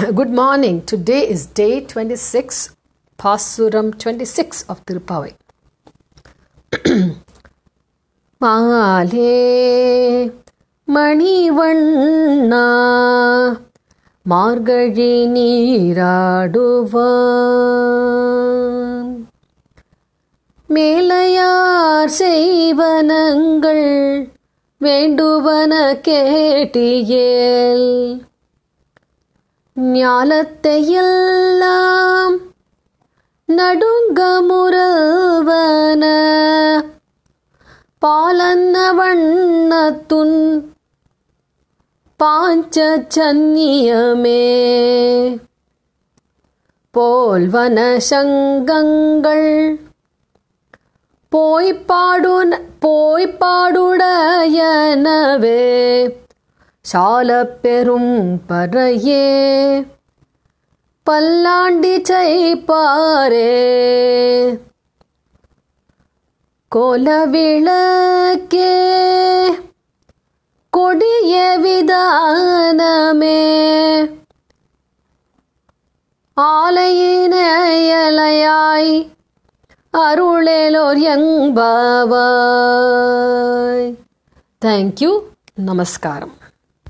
Good morning. Today is day 26, Pasuram 26 of Tirupavai. மாலே மணிவண்ணா மார்கழி நீராடுவான் மேலையார் செய்வனங்கள் வேண்டுவன கேட்டியேல் ஞாலத்தையெல்லாம் நடுங்க முறவன பாலன்ன வண்ணத்துன் பாஞ்ச சன்னியமே போல்வன சங்கங்கள் போய்ப்பாடுன போய்ப்பாடுடையனவே சால பெரும் பறையே பல்லாண்டி செய்ப்பாரே கோலவிளக்கே கொடிய விதானமே ஆலையினையலையாய் அருளேலோர் எங்பாவாய் தேங்க்யூ நமஸ்காரம்